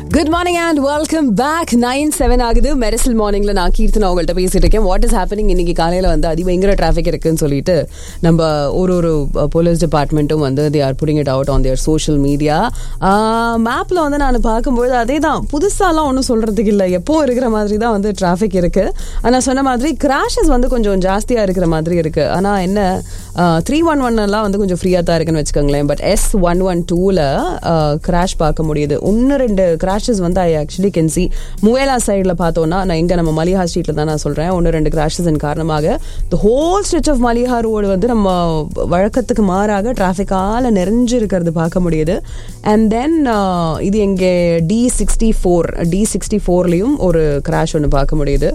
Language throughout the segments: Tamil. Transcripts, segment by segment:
Good morning and welcome back nine seven ஆகுது மெரிசல் மார்னிங்ல நான் கீர்த்தனா உங்கள்கிட்ட பேசிட்டு இருக்கேன் வாட் இஸ் ஹேப்பனிங் இன்னைக்கு காலையில வந்து அதிபயங்கர டிராஃபிக் இருக்குன்னு சொல்லிட்டு நம்ம ஒரு ஒரு போலீஸ் டிபார்ட்மெண்ட்டும் வந்து they are putting it out on their social media மேப்ல வந்து நான் பார்க்கும்போது அதே தான் புதுசாலாம் ஒன்றும் சொல்றதுக்கு இல்லை எப்போ இருக்கிற மாதிரி தான் வந்து டிராஃபிக் இருக்கு ஆனால் சொன்ன மாதிரி கிராஷஸ் வந்து கொஞ்சம் ஜாஸ்தியா இருக்கிற மாதிரி இருக்கு ஆனா என்ன த்ரீ ஒன் ஒன் எல்லாம் வந்து கொஞ்சம் ஃப்ரீயாக தான் இருக்குன்னு வச்சுக்கோங்களேன் பட் எஸ் ஒன் ஒன் டூவில் கிராஷ் பார்க்க முடியுது ஒன்று ரெண்டு கிராஷஸ் வந்து I actually can see Muwaileh சைடில் பார்த்தோன்னா நான் இங்கே நம்ம மலிஹா ஸ்ட்ரீட்டில் தான் நான் சொல்கிறேன் ஒன்று ரெண்டு கிராஷஸின் காரணமாக the whole stretch of Maliha road வந்து நம்ம வழக்கத்துக்கு மாறாக டிராஃபிக்கால் நிறைஞ்சு இருக்கிறது பார்க்க முடியுது அண்ட் தென் இது எங்கே D sixty four D sixty ஃபோர்லேயும் ஒரு கிராஷ் ஒன்று பார்க்க முடியுது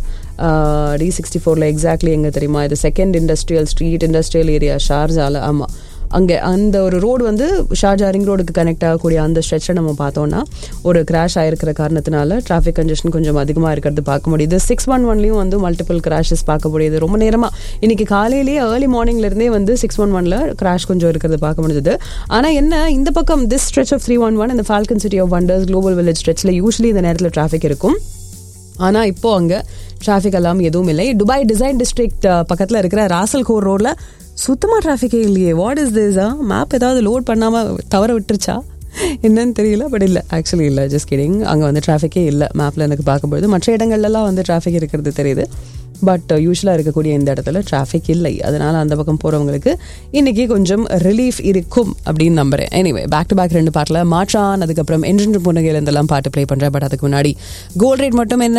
டி சிக்ஸ்டி ஃபோரில் எக்ஸாக்ட்லி எங்கே தெரியுமா இது second industrial street industrial area ஷார்ஜால ஆமாம் அங்கே அந்த ஒரு ரோடு வந்து ஷார்ஜா ரிங் ரோடுக்கு கனெக்ட் ஆகக்கூடிய அந்த ஸ்ட்ரெச்சில் நம்ம பார்த்தோம்னா ஒரு கிராஷ் ஆயிருக்கிற காரணத்தினால டிராஃபிக் கன்ஜெஷன் கொஞ்சம் அதிகமாக இருக்கிறது பார்க்க முடியுது சிக்ஸ் ஒன் ஒன்லையும் வந்து மல்டிபிள் கிராஷஸ் பார்க்க முடியுது ரொம்ப நேரமாக இன்னைக்கு காலையிலேயே ஏர்லி மார்னிங்லேருந்தே வந்து சிக்ஸ் ஒன் ஒனில் கிராஷ் கொஞ்சம் இருக்கிறது பார்க்க முடிஞ்சது ஆனால் என்ன இந்த பக்கம் this stretch of three one one இந்த Falcon city of wonders global village ஸ்ட்ரெச்சில் யூஸ்வலி இந்த நேரத்தில் டிராஃபிக் இருக்கும் ஆனால் இப்போ அங்கே டிராஃபிக் எல்லாம் எதுவும் இல்லை துபாய் டிசைன் டிஸ்ட்ரிக்ட் பக்கத்தில் இருக்கிற ராசல் கோர் ரோடில் சுத்தமாக டிராஃபிக்கே இல்லையே what is this ah map ஏதாவது லோட் பண்ணாமல் தவற விட்டுருச்சா என்னன்னு தெரியல பட் இல்லை ஆக்சுவலி இல்லை ஜஸ்ட் கிடிங் அங்கே வந்து டிராஃபிக்கே இல்லை மேப்பில் எனக்கு பார்க்கும்போது மற்ற இடங்கள்லாம் வந்து டிராஃபிக் இருக்கிறது தெரியுது பட் யூஸ்வலாக இருக்கக்கூடிய இந்த இடத்துல டிராஃபிக் இல்லை அதனால அந்த பக்கம் போகிறவங்களுக்கு இன்னைக்கு கொஞ்சம் ரிலீஃப் இருக்கும் அப்படின்னு நம்புறேன் எனிவே பேக் டு பேக் ரெண்டு பாட்டில் மாற்றான் அதுக்கப்புறம் என்ஜின் புன்னகையில் இருந்தெல்லாம் பாட்டு ப்ளே பண்ணுறேன் பட் அதுக்கு முன்னாடி கோல்ட் ரேட் மட்டும் என்ன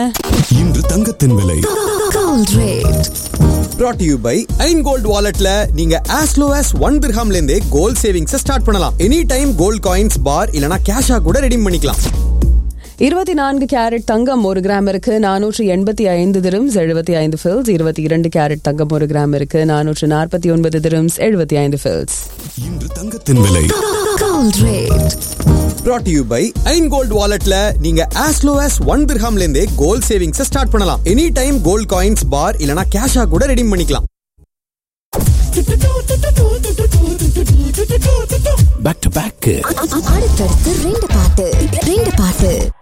இன்று தங்கத்தின் விலை Gold rate. brought to you by Ain gold வாலெட்ல நீங்க as low as ஒன் திர்ஹாம்ல இருந்தே கோல்ட் சேவிங்ஸ் ஸ்டார்ட் பண்ணலாம் any time gold coins bar இல்லனா கேஷா கூட ரெடீம் பண்ணிக்கலாம் இருபத்தி நான்கு கேரட் தங்கம் ஒரு கிராம் இருக்கு நானூற்று எண்பத்தி ஐந்து திரம்ஸ் எழுபத்தி ஐந்து ஃபில்ஸ் இருபத்தி இரண்டு கேரட் தங்கம் ஒரு கிராம் இருக்கு நானூற்று நாற்பத்தி ஒன்பது திரம்ஸ் எழுபத்தி ஐந்து ஃபில்ஸ் இன்று தங்கத்தின் விலை Gold rate. brought to you by Ain gold வாலெட்ல நீங்க as low as ஒன் திர்ஹாம்ல இருந்தே கோல்ட் சேவிங்ஸ் ஸ்டார்ட் பண்ணலாம் any time gold coins bar இல்லனா கேஷா கூட ரெடீம் பண்ணிக்கலாம் பேக் டு பேக் அடுத்தடுத்து ரெண்டு பாட்டு ரெண்டு பாட்டு